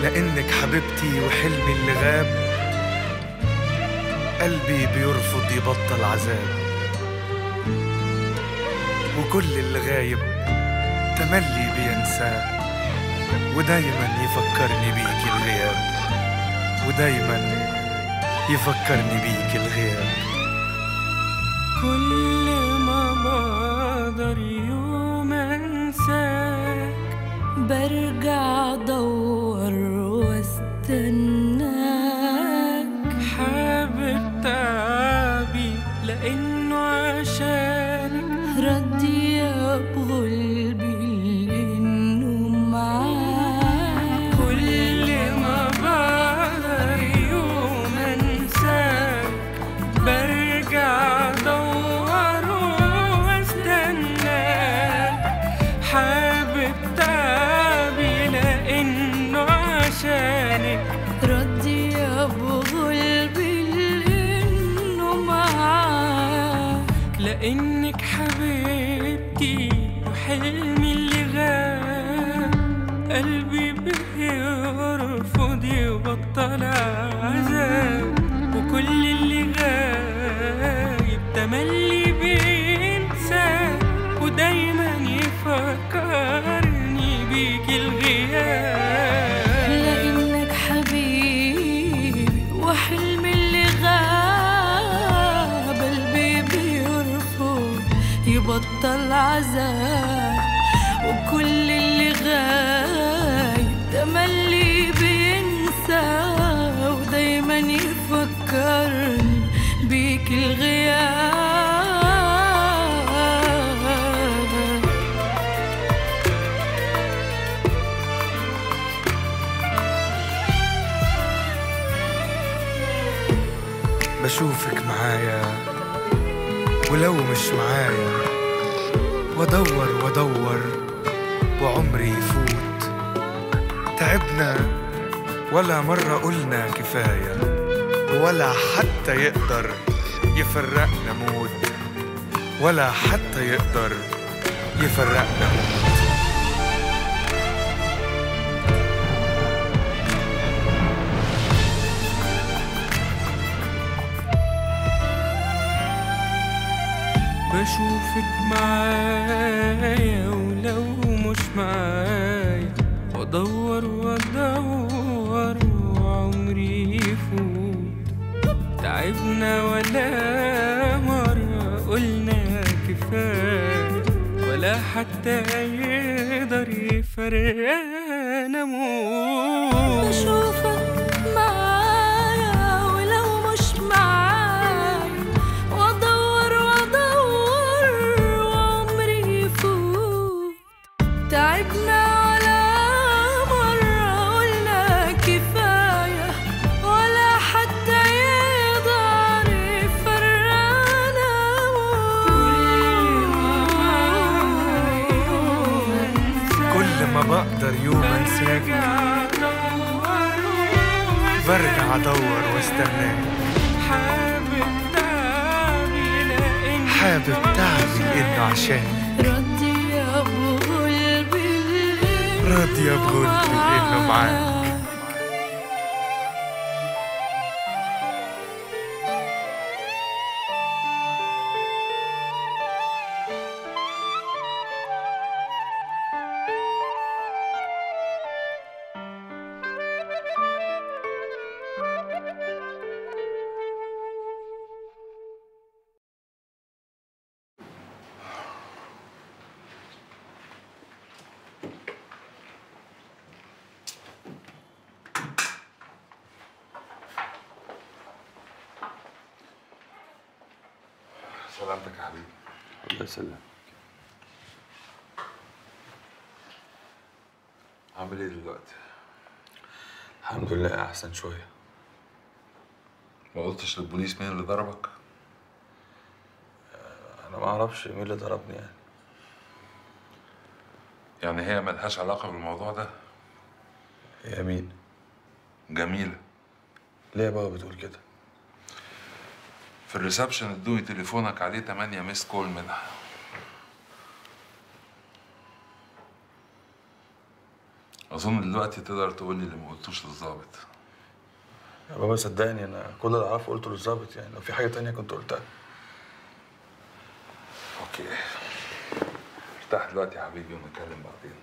لانك حبيبتي وحلمي اللي غاب قلبي بيرفض يبطل عذاب وكل اللي غايب تملي بينساه ودايما يفكرني بيك الغياب ودايما يفكرني بيك الغياب كل ما بقدر يوم انساك برجع ادور واستناك حابب تعبي لانه عشانك ردي بغلبي لانه معاك كل ما بقدر يوم انساك برجع ادور واستناك حابب تعبي لانه عشانك ردي بغلبي لانه معاك لانك حبيبتي وحلمي اللي غاب قلبي بيرفض يبطل عذاب وكل اللي غايب تملي بينسى ودايما يفكرني بيك الغياب لانك حبيبي وحلمي اللي غاب قلبي بيرفض يبطل عذاب وكل اللي غايب تملي بينسى ودايما يفكرني بيك الغياب بشوفك معايا ولو مش معايا وادور وادور وعمري يفوت تعبنا ولا مرة قلنا كفاية ولا حتى يقدر يفرقنا موت ولا حتى يقدر يفرقنا موت بشوفك معايا ولو مش معايا وادور وادور وعمري يفوت تعبنا ولا مرة قلنا كفاية ولا حتى يقدر يفرقنا موت بشوفك معايا ولو مش معايا وادور وادور وعمري يفوت تعبنا ولا مرة قلنا كفاية ولا حتى يقدر يفرقنا كل ما بقدر يوم انساك برجع ادور واستناك حابب تعبي لأن حابب تعبي انه عشان ردي يا ابو قلبي راضية بغلبي إنه معاك. سلامتك يا حبيبي الله يسلمك عامل ايه دلوقتي؟ الحمد لله احسن شويه ما قلتش للبوليس مين اللي ضربك؟ انا ما اعرفش مين اللي ضربني يعني يعني هي ملهاش علاقة بالموضوع ده؟ هي مين جميلة ليه يا بابا بتقول كده في الريسبشن ادوني تليفونك عليه 8 ميس كول منها اظن دلوقتي تقدر تقول لي اللي ما قلتوش للظابط يا بابا صدقني انا كل اللي اعرفه قلته للظابط يعني لو في حاجه تانية كنت قلتها اوكي ارتاح دلوقتي يا حبيبي ونتكلم بعدين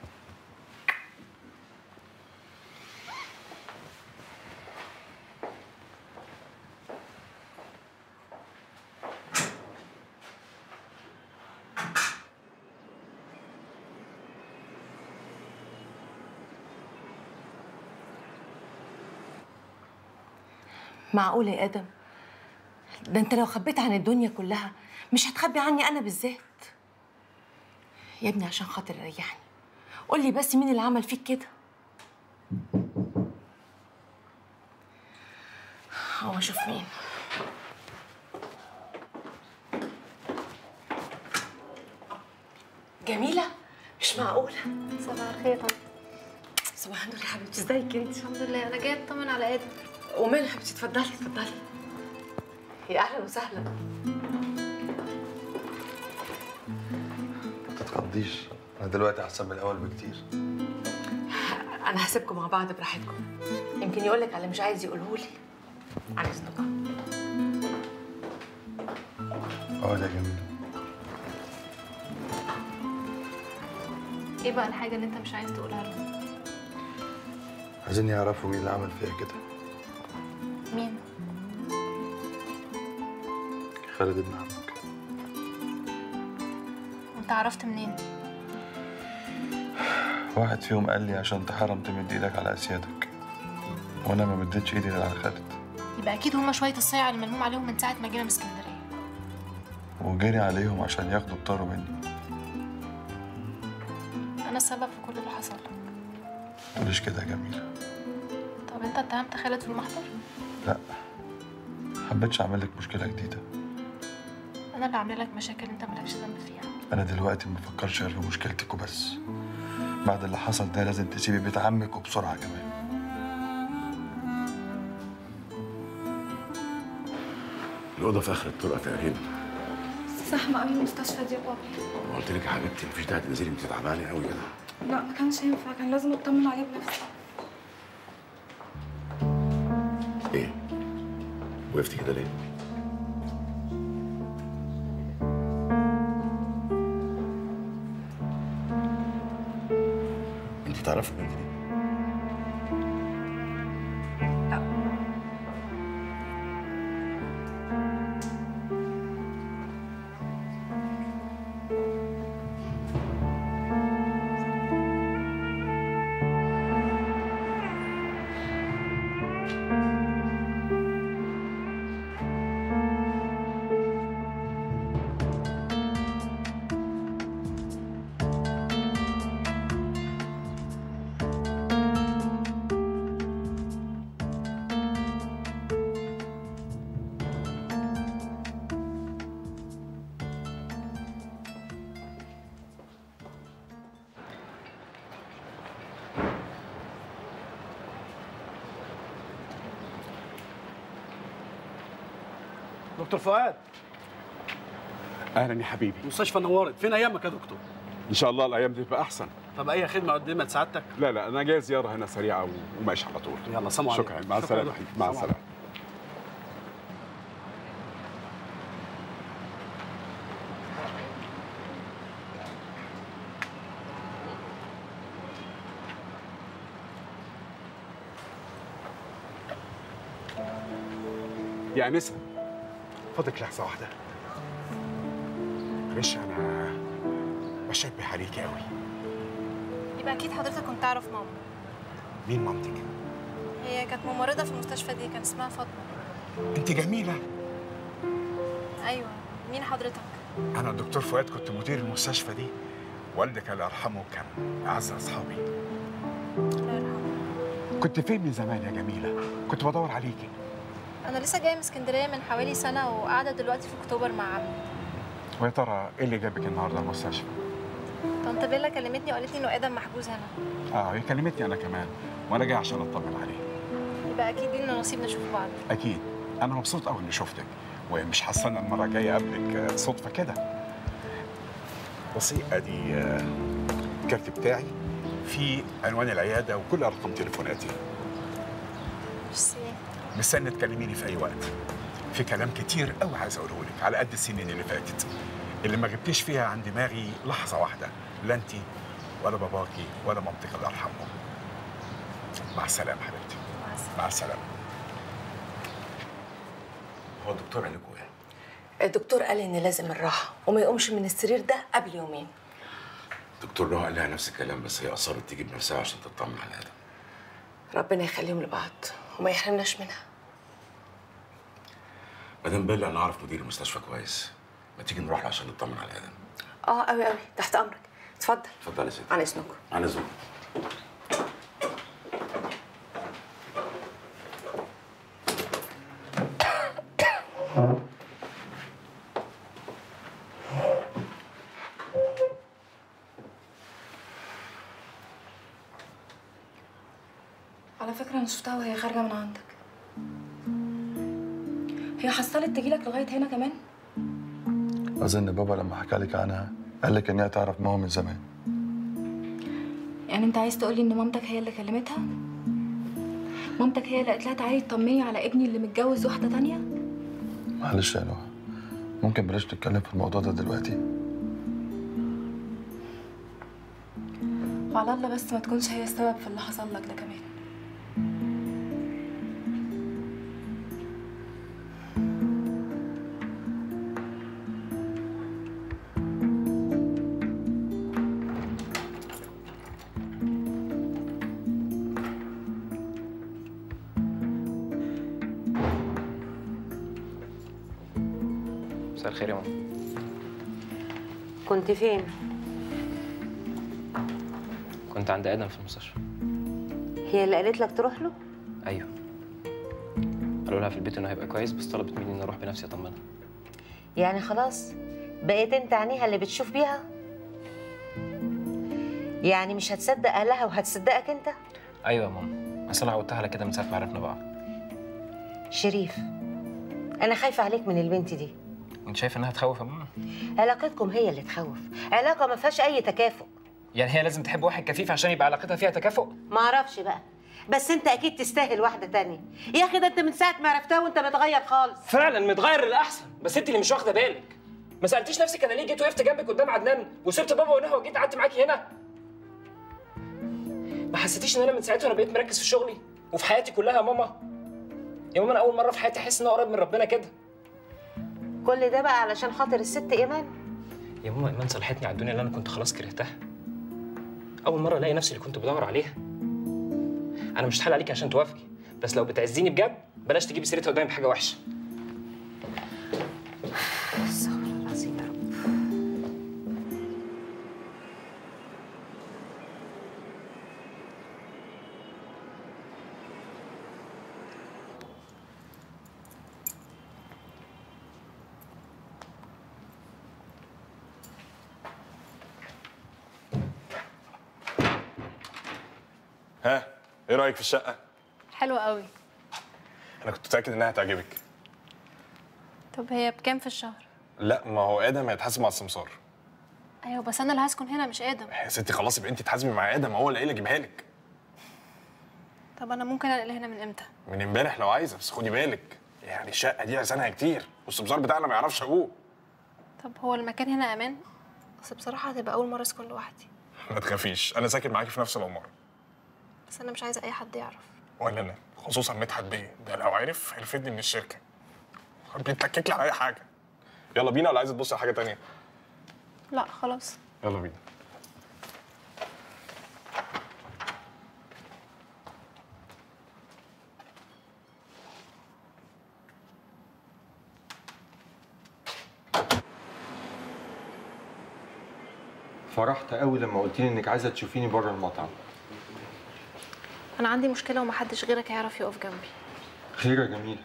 معقولة يا آدم ده أنت لو خبيت عن الدنيا كلها مش هتخبي عني أنا بالذات يا ابني عشان خاطر ريحني قول لي بس مين اللي عمل فيك كده هو اشوف مين جميلة مش معقولة صباح الخير طبعا صباح النور يا حبيبتي ازيك انت الحمد لله انا جايه اطمن على ادم ومال يا حبيبتي اتفضلي اتفضلي يا اهلا وسهلا ما تتخضيش انا دلوقتي احسن من الاول بكتير انا هسيبكم مع بعض براحتكم يمكن يقول لك على اللي مش عايز يقوله لي عن اذنكم اه ده جميل ايه بقى الحاجه اللي انت مش عايز تقولها له عايزين يعرفوا مين اللي عمل فيها كده مين خالد ابن عمك وانت عرفت منين واحد فيهم قال لي عشان تحرم تمد ايدك على اسيادك وانا ما مديتش ايدي غير على خالد يبقى اكيد هما شويه الصيع اللي ملموم عليهم من ساعه ما جينا من اسكندريه وجري عليهم عشان ياخدوا الطاروا مني انا السبب في كل اللي حصل لك تقوليش كده يا جميله طب انت اتهمت خالد في المحضر لا حبيتش اعمل لك مشكله جديده انا اللي عامله لك مشاكل انت مالكش ذنب فيها انا دلوقتي ما بفكرش غير في مشكلتك وبس بعد اللي حصل ده لازم تسيبي بيت عمك وبسرعه كمان الأوضة في آخر الطرقة تقريبا زحمة قوي المستشفى دي يا بابا ما قلت لك يا حبيبتي مفيش داعي تنزلي انت تعبانة قوي كده لا ما كانش ينفع كان لازم اطمن عليه بنفسي إيه؟ وقفتي كده ليه؟ انت تعرفي البنت دي؟ دكتور فؤاد اهلا يا حبيبي المستشفى نورت فين ايامك يا دكتور ان شاء الله الايام دي تبقى احسن طب اي خدمه قدمت سعادتك لا لا انا جاي زياره هنا سريعه و- وماشي على طول يلا سلام عليكم شكرا مع شكرا يا السلامه دكتور. مع سلام السلامه يا انسه فضلك لحظه واحده معلش انا بشبه عليكي قوي يبقى اكيد حضرتك كنت تعرف ماما مين مامتك هي كانت ممرضه في المستشفى دي كان اسمها فاطمه انت جميله ايوه مين حضرتك انا الدكتور فؤاد كنت مدير المستشفى دي والدك الله يرحمه كان اعز اصحابي الله يرحمه كنت فين من زمان يا جميله كنت بدور عليكي انا لسه جايه من اسكندريه من حوالي سنه وقاعده دلوقتي في اكتوبر مع عمي ويا ترى ايه اللي جابك النهارده المستشفى طنط بيلا كلمتني وقالت لي انه ادم محجوز هنا اه هي كلمتني انا كمان وانا جاي عشان اطمن عليه يبقى اكيد لينا نصيب نشوف بعض اكيد انا مبسوط قوي اني شفتك ومش حاسه المره الجايه اقابلك آه، صدفه كده بصي ادي آه، الكارت بتاعي في عنوان العياده وكل ارقام تليفوناتي ميرسي مستني تكلميني في اي وقت في كلام كتير قوي عايز اقوله لك على قد السنين اللي فاتت اللي ما جبتيش فيها عن دماغي لحظه واحده لا انت ولا باباكي ولا مامتك الله يرحمهم مع السلامه حبيبتي مع السلامه هو الدكتور عندكم ايه؟ الدكتور قال ان لازم الراحه وما يقومش من السرير ده قبل يومين الدكتور نهى قال لها نفس الكلام بس هي اصرت تيجي بنفسها عشان تطمن على ادم ربنا يخليهم لبعض وما يحرمناش منها مدام بيلا انا اعرف مدير المستشفى كويس ما تيجي نروح له عشان نطمن على ادم اه قوي قوي تحت امرك اتفضل اتفضلي يا ستي عن اذنكم على ذوق على فكرة أنا شفتها وهي خارجة من عندك هي حصلت تجيلك لغاية هنا كمان اظن بابا لما حكى لك عنها قال لك انها تعرف ماما من زمان يعني أنت عايز تقولي إن مامتك هي اللي كلمتها مامتك هي اللي قالت لها تعالي اطمني على ابني اللي متجوز واحدة تانية معلش يا نهى ممكن بلاش نتكلم في الموضوع ده دلوقتي وعلى الله بس ما تكونش هي السبب في اللي حصل لك ده كمان مساء الخير يا ماما كنت فين؟ كنت عند ادم في المستشفى هي اللي قالت لك تروح له؟ ايوه قالوا لها في البيت انه هيبقى كويس بس طلبت مني اني اروح بنفسي اطمنها يعني خلاص بقيت انت عينيها اللي بتشوف بيها؟ يعني مش هتصدق اهلها وهتصدقك انت؟ ايوه يا ماما بس انا عودتها على كده من ساعه ما عرفنا بعض شريف انا خايفه عليك من البنت دي وانت شايف انها تخوف يا ماما علاقتكم هي اللي تخوف علاقه ما فيهاش اي تكافؤ يعني هي لازم تحب واحد كفيف عشان يبقى علاقتها فيها تكافؤ ما اعرفش بقى بس انت اكيد تستاهل واحده تانية يا اخي ده انت من ساعه ما عرفتها وانت متغير خالص فعلا متغير للاحسن بس انت اللي مش واخده بالك ما سالتيش نفسك انا ليه جيت وقفت جنبك قدام عدنان وسبت بابا ونهى وجيت قعدت معاكي هنا ما حسيتيش ان انا من ساعتها انا بقيت مركز في شغلي وفي حياتي كلها يا ماما يا ماما انا اول مره في حياتي احس ان انا قريب من ربنا كده كل ده بقى علشان خاطر الست ايمان يا ماما ايمان صلحتني على الدنيا اللي انا كنت خلاص كرهتها اول مره الاقي نفسي اللي كنت بدور عليها انا مش هتحايل عليكي عشان توافقي بس لو بتعزيني بجد بلاش تجيبي سيرتها قدامي بحاجه وحشه استغفر الله العظيم يا رب ها ايه رايك في الشقه حلو قوي انا كنت متاكد انها هتعجبك طب هي بكام في الشهر لا ما هو ادم هيتحاسب مع السمسار ايوه بس انا اللي هسكن هنا مش ادم يا ستي خلاص يبقى انت تحاسبي مع ادم هو اللي قايل اجيبها لك طب انا ممكن انقل هنا من امتى من امبارح لو عايزه بس خدي بالك يعني الشقه دي عزانها كتير والسمسار بتاعنا ما يعرفش ابوه طب هو المكان هنا امان بس بصراحه هتبقى اول مره اسكن لوحدي ما تخافيش انا ساكن معاكي في نفس العماره بس انا مش عايزه اي حد يعرف ولا انا خصوصا مدحت بيه ده لو عرف هيرفدني من الشركه بيتلكك لي على اي حاجه يلا بينا ولا عايزه تبصي على حاجه تانية لا خلاص يلا بينا فرحت قوي لما قلت لي انك عايزه تشوفيني بره المطعم انا عندي مشكله ومحدش غيرك هيعرف يقف جنبي خير يا جميله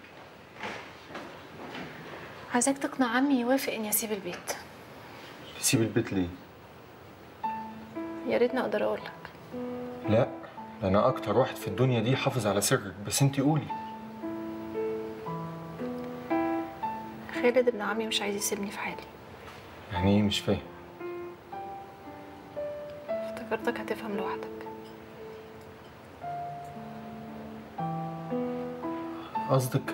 عايزاك تقنع عمي يوافق اني اسيب البيت تسيب البيت ليه يا ريتني اقدر اقول لك لا ده انا اكتر واحد في الدنيا دي حافظ على سرك بس انتي قولي خالد ابن عمي مش عايز يسيبني في حالي يعني ايه مش فاهم افتكرتك هتفهم لوحدك قصدك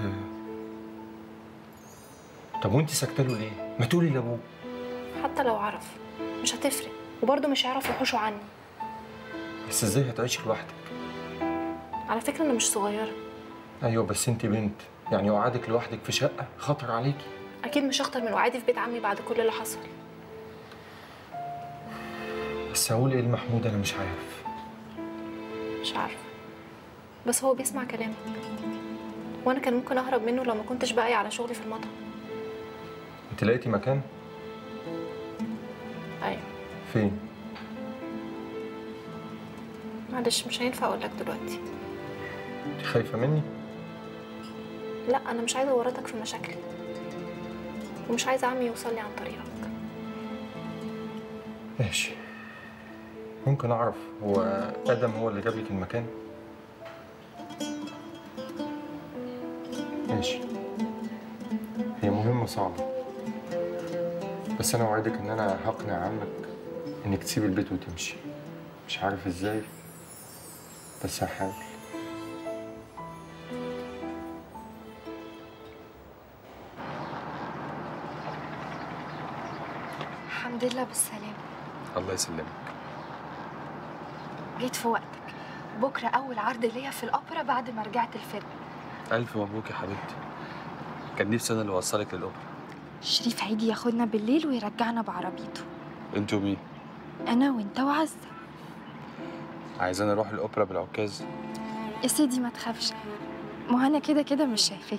طب وانت ساكته له ليه؟ ما تقولي لابوه حتى لو عرف مش هتفرق وبرضه مش هيعرف يحوشه عني بس ازاي هتعيشي لوحدك؟ على فكرة أنا مش صغيرة ايوه بس انت بنت يعني قعدك لوحدك في شقه خطر عليكي أكيد مش أخطر من وعادي في بيت عمي بعد كل اللي حصل بس هقول ايه لمحمود انا مش عارف مش عارفة بس هو بيسمع كلامك وأنا كان ممكن أهرب منه لو ما كنتش باقي على شغلي في المطعم انت لقيتي مكان أيوة فين معلش مش هينفع أقول لك دلوقتي انت خايفه مني لا أنا مش عايزة أورطك في مشاكلي ومش عايزة عمي يوصل لي عن طريقك ماشي ممكن اعرف هو ادم هو اللي جاب لك المكان ماشي هي مهمة صعبة بس أنا أوعدك إن أنا هقنع عمك إنك تسيب البيت وتمشي مش عارف إزاي بس هحاول الحمد لله بالسلامة الله يسلمك جيت في وقتك بكرة أول عرض ليا في الأوبرا بعد ما رجعت الفيلم ألف مبروك يا حبيبتي كان نفسي أنا اللي أوصلك للأوبرا شريف هيجي ياخدنا بالليل ويرجعنا بعربيته أنت ومين؟ أنا وأنت وعزة عايزاني أروح الأوبرا بالعكاز يا سيدي ما تخافش ما هو أنا كده كده مش شايفاك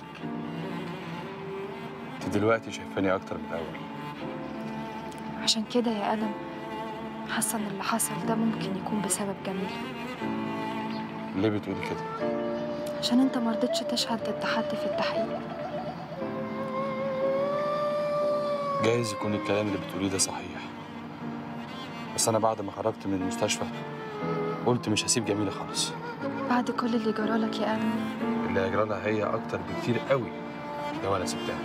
أنت دلوقتي شايفاني أكتر من الأول عشان كده يا آدم حاسة إن اللي حصل ده ممكن يكون بسبب جميل ليه بتقولي كده؟ عشان أنت مرضتش تشهد ضد حد في التحقيق جايز يكون الكلام اللي بتقوليه ده صحيح بس أنا بعد ما خرجت من المستشفى قلت مش هسيب جميلة خالص بعد كل اللي جرالك يا آدم اللي هيجرى لها هي أكتر بكتير قوي لو أنا سبتها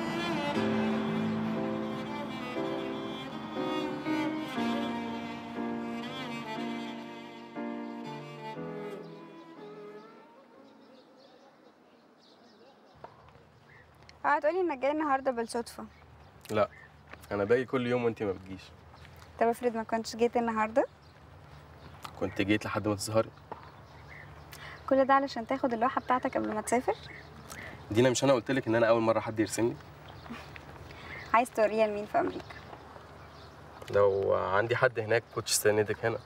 اه تقولي انك جاي النهارده بالصدفه لا انا باجي كل يوم وانت ما بتجيش طب افرض ما كنتش جيت النهارده كنت جيت لحد ما تظهري كل ده علشان تاخد اللوحه بتاعتك قبل ما تسافر دينا مش انا قلت لك ان انا اول مره حد يرسمني عايز توريها لمين في امريكا لو عندي حد هناك كنتش استنيتك هنا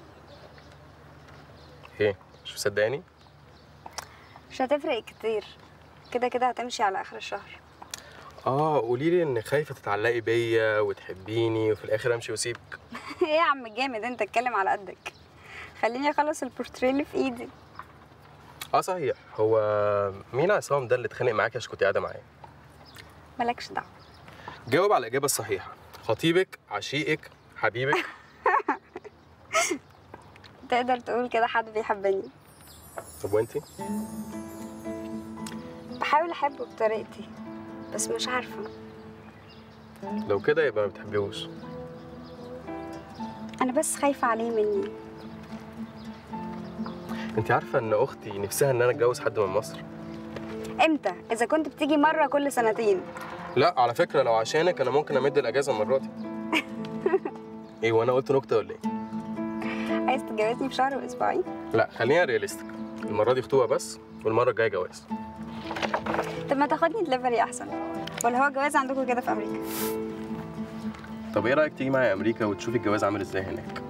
ايه مش مصدقاني مش هتفرق كتير كده كده هتمشي على اخر الشهر اه قولي لي ان خايفه تتعلقي بيا وتحبيني وفي الاخر امشي واسيبك ايه يا عم جامد انت اتكلم على قدك خليني اخلص البورتريه اللي في ايدي اه صحيح هو مين عصام ده اللي اتخانق معاكي عشان كنت قاعده معاه مالكش دعوه جاوب على الاجابه الصحيحه خطيبك عشيقك حبيبك تقدر تقول كده حد بيحبني طب وانتي بحاول احبه بطريقتي بس مش عارفه لو كده يبقى ما بتحبيهوش انا بس خايفه عليه مني انت عارفه ان اختي نفسها ان انا اتجوز حد من مصر امتى اذا كنت بتيجي مره كل سنتين لا على فكره لو عشانك انا ممكن امد الاجازه المره دي ايه وانا قلت نكته ولا ايه عايز تتجوزني في شهر واسبوعين لا خلينا رياليستيك المره دي خطوبه بس والمره الجايه جواز طب ما تاخدني دليفري احسن ولا هو جواز عندكم كده في امريكا طب ايه رايك تيجي معايا امريكا وتشوفي الجواز عامل ازاي هناك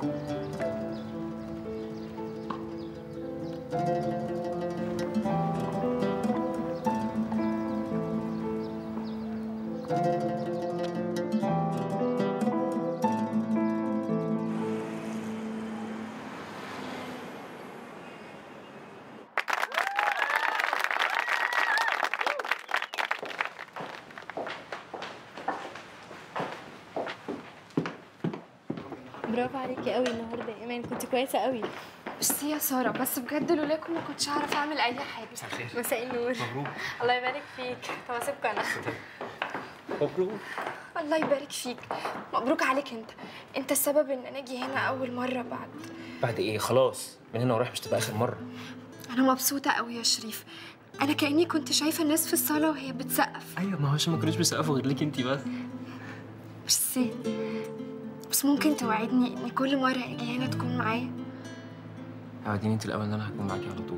برافو عليكي قوي النهارده يا ايمان كنت كويسه قوي ميرسي يا ساره بس بجد لولاكم ما كنتش هعرف اعمل اي حاجه مساء الخير مساء النور مبروك الله يبارك فيك طب اسيبكم انا مبروك الله يبارك فيك مبروك عليك انت انت السبب ان انا اجي هنا اول مره بعد بعد ايه خلاص من هنا ورايح مش تبقى اخر مره انا مبسوطه قوي يا شريف انا كاني كنت شايفه الناس في الصاله وهي بتسقف ايوه ما هو عشان ما كانوش بيسقفوا غير ليك انت بس ميرسي بس ممكن توعدني ان كل مره اجي هنا تكون معايا عوديني انت الاول ان انا هكون معاكي على طول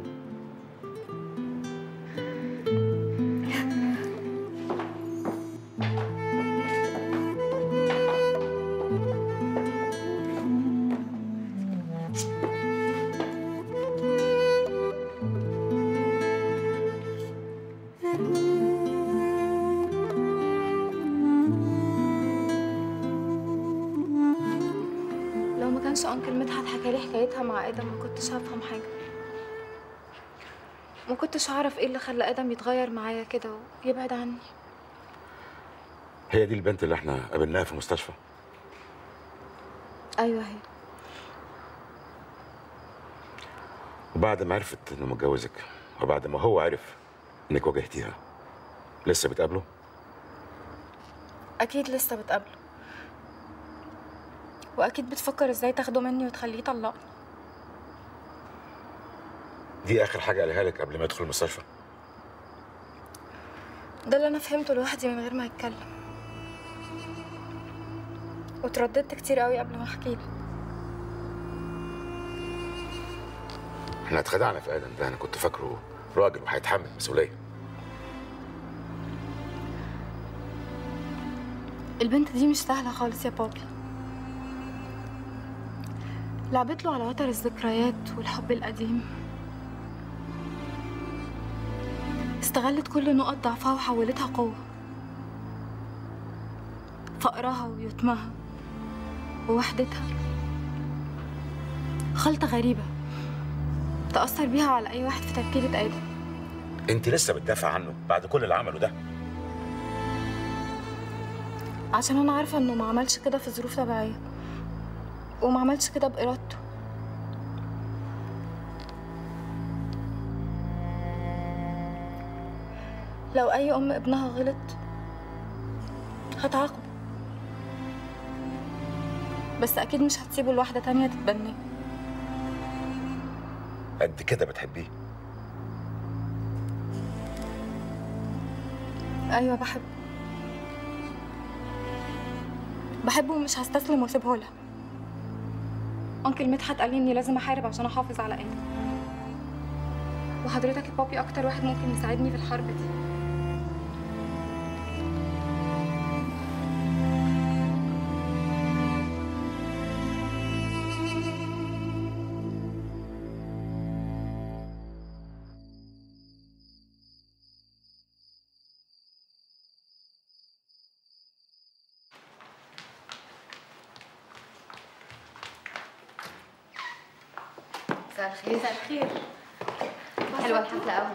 لو ما كانش انكل مدحت حكى لي حكايتها مع ادم ما كنتش هفهم حاجه ما كنتش هعرف ايه اللي خلى ادم يتغير معايا كده ويبعد عني هي دي البنت اللي احنا قابلناها في المستشفى ايوه هي وبعد ما عرفت انه متجوزك وبعد ما هو عرف انك واجهتيها لسه بتقابله اكيد لسه بتقابله واكيد بتفكر ازاي تاخده مني وتخليه يطلقني دي اخر حاجه قالها لك قبل ما يدخل المستشفى ده اللي انا فهمته لوحدي من غير ما يتكلم وترددت كتير قوي قبل ما احكي له احنا اتخدعنا في ادم ده انا كنت فاكره راجل وهيتحمل مسؤوليه البنت دي مش سهلة خالص يا بابي لعبت له على وتر الذكريات والحب القديم استغلت كل نقط ضعفها وحولتها قوة فقرها ويتمها ووحدتها خلطة غريبة تأثر بيها على أي واحد في تركيبة آدم انت لسه بتدافع عنه بعد كل اللي عمله ده عشان أنا عارفة إنه ما عملش كده في ظروف طبيعية وما عملش كده بإرادته لو أي أم ابنها غلط هتعاقبه بس أكيد مش هتسيبه لواحدة تانية تتبناه قد كده بتحبيه أيوة بحبه بحبه ومش هستسلم واسيبه لها أنكل مدحت قال لي إني لازم أحارب عشان أحافظ على آدم وحضرتك يا بابي أكتر واحد ممكن يساعدني في الحرب دي مساء الخير مساء الخير حلوه الحفله قوي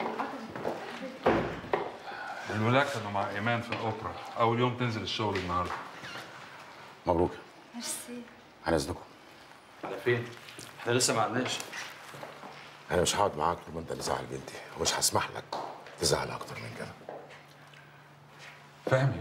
الولاد كانوا مع ايمان في الاوبرا اول يوم تنزل الشغل النهارده مبروك ميرسي على اذنكم على فين؟ احنا لسه ما عدناش انا مش هقعد معاك طول ما انت اللي زعل بنتي ومش هسمح لك تزعل اكتر من كده فهمي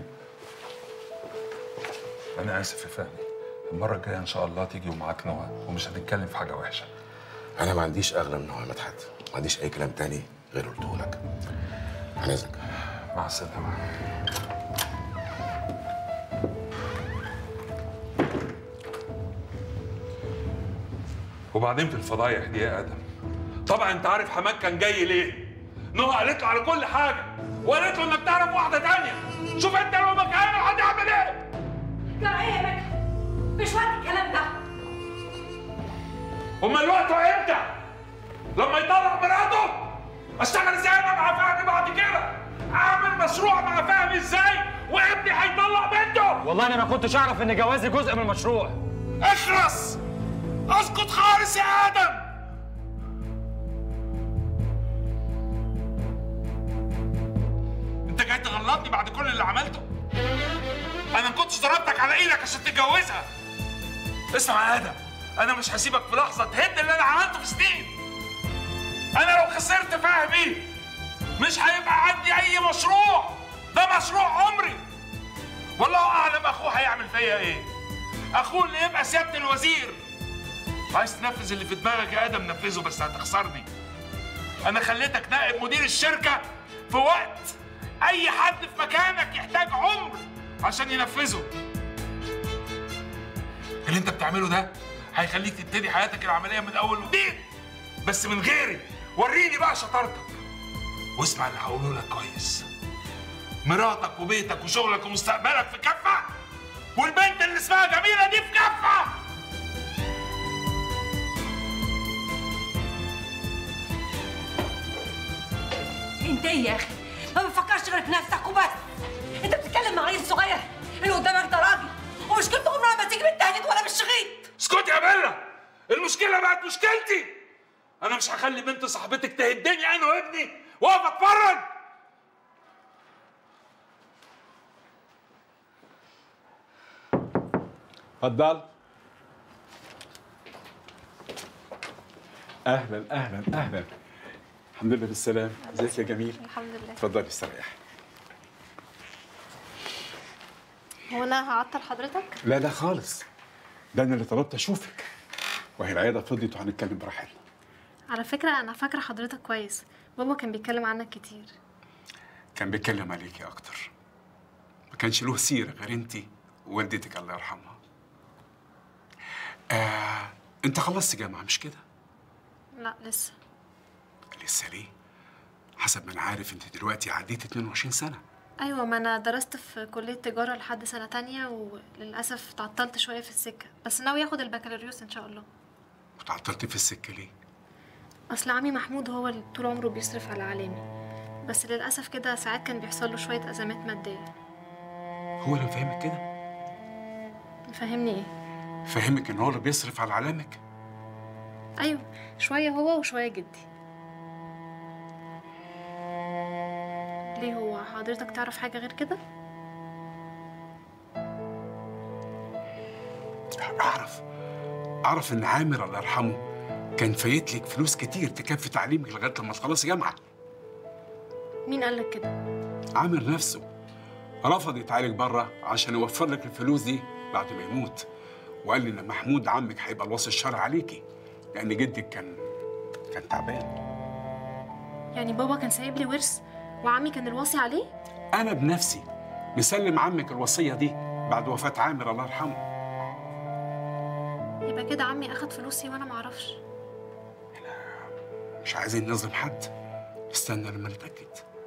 انا اسف يا فهمي المره الجايه ان شاء الله تيجي ومعاك نوى ومش هنتكلم في حاجه وحشه انا ما عنديش اغلى من نوع مدحت ما عنديش اي كلام تاني غير قلته لك على اذنك مع السلامه وبعدين في الفضايح دي يا ادم طبعا انت عارف حماد كان جاي ليه نهى قالت له على كل حاجه وقالت له انك تعرف واحده تانية شوف انت لو مكانه هتعمل ايه لا ايه يا مدحت مش وقت الكلام ده امال الوقت امتى لما يطلع مراته اشتغل ازاي انا مع فهمي بعد كده اعمل مشروع مع فهمي ازاي وابني هيطلق بنته والله انا ما كنتش اعرف ان جوازي جزء من المشروع اخرس اسكت خالص يا ادم انت جاي تغلطني بعد كل اللي عملته انا ما كنتش ضربتك على ايدك عشان تتجوزها اسمع يا ادم انا مش هسيبك في لحظه تهد اللي انا عملته في سنين انا لو خسرت فهمي مش هيبقى عندي اي مشروع ده مشروع عمري والله اعلم اخوه هيعمل فيا ايه اخوه اللي يبقى سياده الوزير عايز تنفذ اللي في دماغك يا ادم نفذه بس هتخسرني انا خليتك نائب مدير الشركه في وقت اي حد في مكانك يحتاج عمر عشان ينفذه اللي انت بتعمله ده هيخليك تبتدي حياتك العمليه من اول وجديد بس من غيري وريني بقى شطارتك واسمع اللي هقوله لك كويس مراتك وبيتك وشغلك ومستقبلك في كفه والبنت اللي اسمها جميله دي في كفه انت ايه يا اخي ما بتفكرش غير في نفسك وبس انت بتتكلم مع عيل صغير اللي قدامك ده راجل ومشكلته عمرها ما تيجي بالتهديد ولا بالشغيط اسكت يا بيلا المشكله بقت مشكلتي انا مش هخلي بنت صاحبتك تهدني انا وابني واقف اتفرج اتفضل اهلا اهلا اهلا الحمد لله بالسلامه ازيك يا جميل الحمد لله اتفضلي استريح هو انا هعطل حضرتك لا لا خالص ده انا اللي طلبت اشوفك وهي العياده فضيت وهنتكلم براحتنا على فكره انا فاكره حضرتك كويس بابا كان بيتكلم عنك كتير كان بيتكلم عليكي اكتر ما كانش له سيره غير انت ووالدتك الله يرحمها آه، انت خلصت جامعه مش كده لا لسه لسه ليه حسب ما انا عارف انت دلوقتي عديت 22 سنه ايوه ما انا درست في كليه تجاره لحد سنه تانية وللاسف تعطلت شويه في السكه بس ناوي اخد البكالوريوس ان شاء الله وتعطلت في السكه ليه اصل عمي محمود هو اللي طول عمره بيصرف على علامي بس للاسف كده ساعات كان بيحصل له شويه ازمات ماديه هو اللي فاهمك كده فهمني ايه فاهمك ان هو اللي بيصرف على علامك ايوه شويه هو وشويه جدي ليه هو حضرتك تعرف حاجه غير كده اعرف اعرف ان عامر الله يرحمه كان فايت لك فلوس كتير تكفي تعليمك لغايه لما تخلصي جامعه مين قالك كده عامر نفسه رفض يتعالج بره عشان يوفر لك الفلوس دي بعد ما يموت وقال لي ان محمود عمك هيبقى الوصي الشرعي عليكي لان جدك كان كان تعبان يعني بابا كان سايب لي ورث وعمي كان الوصي عليه انا بنفسي مسلم عمك الوصيه دي بعد وفاه عامر الله يرحمه يبقى كده عمي اخد فلوسي وانا معرفش مش عايزين نظلم حد استنى لما نتاكد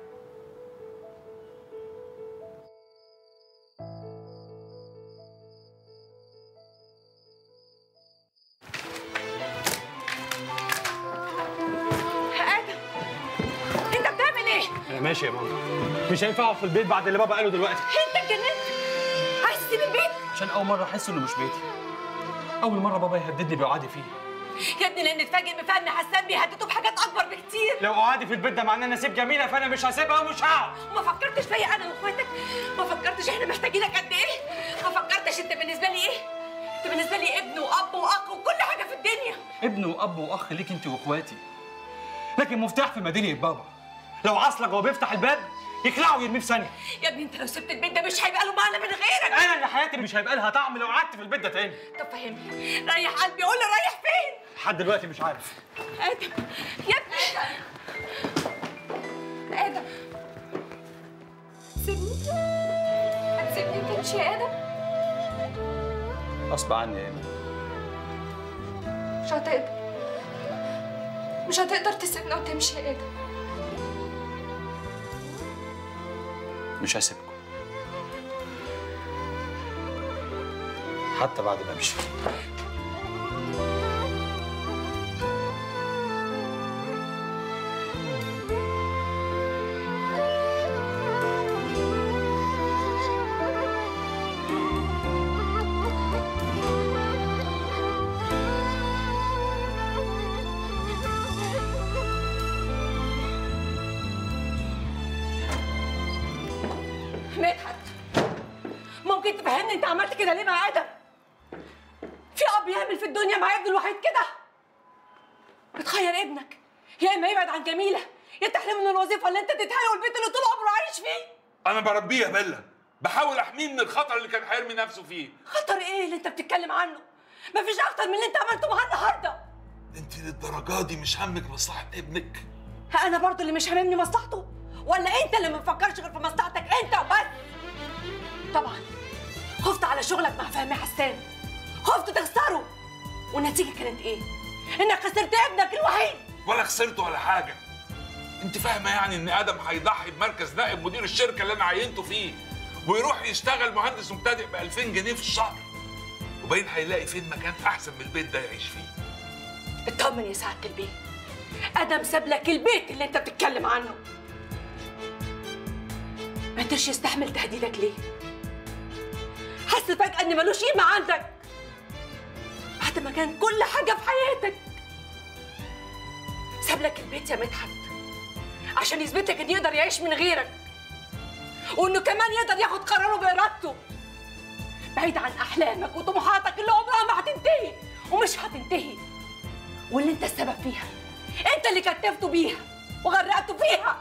ادم انت بتعمل ايه؟ ماشي يا ماما مش هينفع اقعد في البيت بعد اللي بابا قاله دلوقتي انت اتجننت عايز تسيب البيت؟ عشان اول مره احس انه مش بيتي اول مره بابا يهددني بوعدي فيه يا ابني لان اتفاجئ بفن حسان بيهددوا بحاجات اكبر بكتير لو قعدي في البيت ده معناه ان اسيب جميله فانا مش هسيبها ومش هقعد ما فكرتش فيا انا واخواتك ما فكرتش احنا محتاجينك قد ايه ما فكرتش انت بالنسبه لي ايه انت بالنسبه لي ابن واب واخ وكل حاجه في الدنيا ابن واب واخ ليك انت واخواتي لكن مفتاح في مدينه بابا لو عصلك وهو بيفتح الباب يخلعه ويرميه في ثانيه يا ابني انت لو سبت البيت ده مش هيبقى له معنى من غيرك انا اللي حياتي مش هيبقى لها طعم لو قعدت في البيت ده تاني طب فهمني ريح قلبي قول لي رايح فين لحد دلوقتي مش عارف ادم يا ابني ادم سيبني هتسيبني وتمشي يا ادم غصب عني يا ايمي مش هتقدر مش هتقدر تسيبنا وتمشي يا ادم مش هسيبكم حتى بعد ما امشي مدحت ممكن تفهمني انت عملت كده ليه مع ادم في اب يعمل في الدنيا مع ابنه الوحيد كده بتخير ابنك يا اما يبعد عن جميله يا تحرمه من الوظيفه اللي انت تتهاله والبيت اللي طول عمره عايش فيه انا بربيه يا بيلا بحاول احميه من الخطر اللي كان هيرمي نفسه فيه خطر ايه اللي انت بتتكلم عنه مفيش اكتر من اللي انت عملته معاه النهارده انت للدرجه دي مش همك مصلحه ابنك انا برضو اللي مش هاممني مصلحته ولا انت اللي ما بتفكرش غير في مصلحتك انت وبس طبعا خفت على شغلك مع فهمي حسان خفت تخسره والنتيجه كانت ايه انك خسرت ابنك الوحيد ولا خسرت ولا حاجه انت فاهمه يعني ان ادم هيضحي بمركز نائب مدير الشركه اللي انا عينته فيه ويروح يشتغل مهندس مبتدئ ب 2000 جنيه في الشهر وباين هيلاقي فين مكان احسن من البيت ده يعيش فيه اطمن يا سعاده البيت ادم ساب لك البيت اللي انت بتتكلم عنه ما قدرش يستحمل تهديدك ليه حس فجاه ان ملوش قيمه عندك بعد ما كان كل حاجه في حياتك ساب لك البيت يا مدحت عشان يثبت لك انه يقدر يعيش من غيرك وانه كمان يقدر ياخد قراره بارادته بعيد عن احلامك وطموحاتك اللي عمرها ما هتنتهي ومش هتنتهي واللي انت السبب فيها انت اللي كتفته بيها وغرقته فيها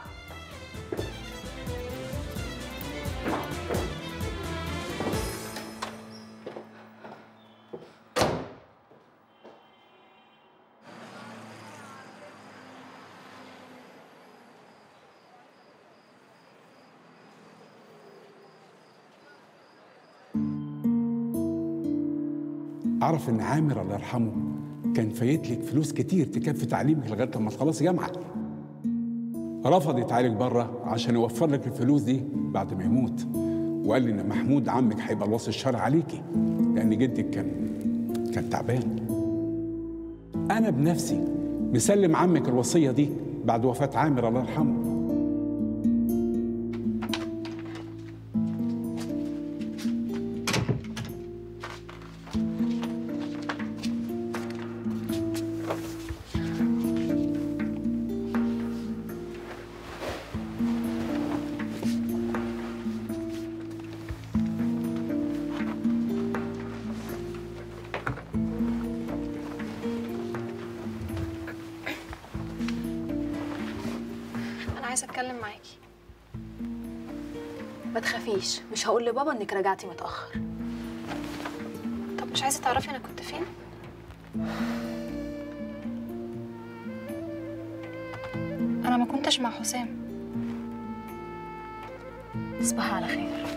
اعرف ان عامر الله يرحمه كان فايت لك فلوس كتير تكفي تعليمك لغايه لما تخلصي جامعه رفض يتعالج بره عشان يوفر لك الفلوس دي بعد ما يموت وقال لي ان محمود عمك هيبقى الوصي الشرعي عليكي لان جدك كان كان تعبان انا بنفسي مسلم عمك الوصيه دي بعد وفاه عامر الله يرحمه انا عايزه اتكلم معاكي ما تخافيش مش هقول لبابا انك رجعتي متاخر طب مش عايزه تعرفي انا كنت فين انا ما كنتش مع حسام تصبحي على خير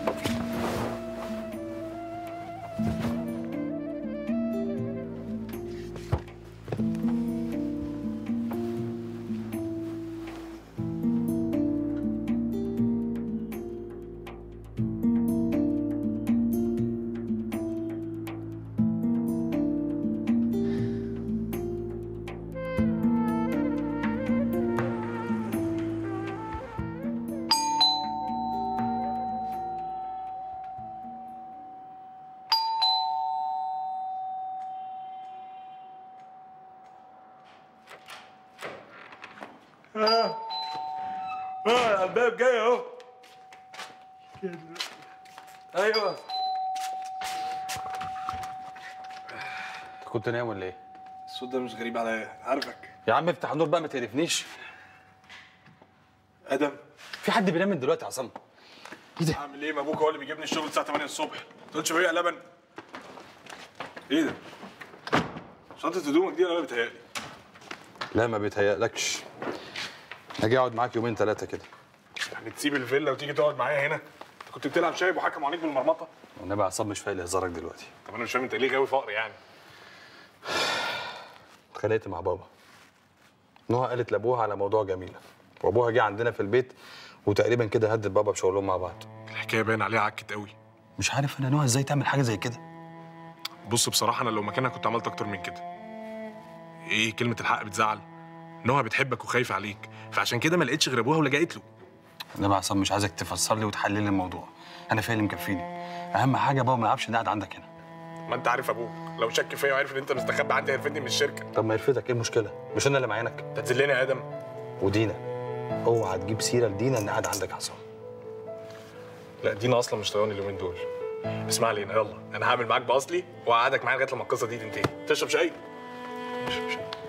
اه اه الباب جاي اهو كده. ايوه كنت نايم ولا ايه؟ الصوت ده مش غريب عليا عارفك يا عم افتح النور بقى ما تقرفنيش ادم في حد بينام من دلوقتي يا عصام ايه ده؟ اعمل ايه ما ابوك هو اللي بيجيبني الشغل الساعه 8 الصبح ما تقولش بيع لبن ايه ده؟ شنطه هدومك دي انا بتهيألي لا ما بيتهيألكش هاجي اقعد معاك يومين ثلاثه كده يعني تسيب الفيلا وتيجي تقعد معايا هنا أنت كنت بتلعب شايب وحكم عليك بالمرمطه والنبي عصام مش فايق لهزارك دلوقتي طب انا مش فاهم انت ليه غاوي فقر يعني اتخانقت مع بابا نهى قالت لابوها على موضوع جميله وابوها جه عندنا في البيت وتقريبا كده هدد بابا بشغلهم مع بعض الحكايه باين عليها عكت قوي مش عارف انا نهى ازاي تعمل حاجه زي كده بص بصراحه انا لو مكانك كنت عملت اكتر من كده ايه كلمه الحق بتزعل نهى بتحبك وخايفه عليك فعشان كده ما لقيتش غير ابوها ولجأت له النبي عصام مش عايزك تفسر لي وتحلل لي الموضوع انا فيا اللي مكفيني اهم حاجه بابا ما يلعبش إني قاعد عندك هنا ما انت عارف ابوك لو شك فيا وعرف ان انت مستخبي عندي هيرفدني من الشركه طب ما يرفدك ايه المشكله مش انا اللي معينك تتذلني يا ادم ودينا اوعى تجيب سيره لدينا ان قاعد عندك يا عصام لا دينا اصلا مش طيراني اليومين دول اسمع علينا يلا انا هعمل معاك باصلي وهقعدك معايا لغايه لما القصه دي تنتهي تشرب شاي تشرب شاي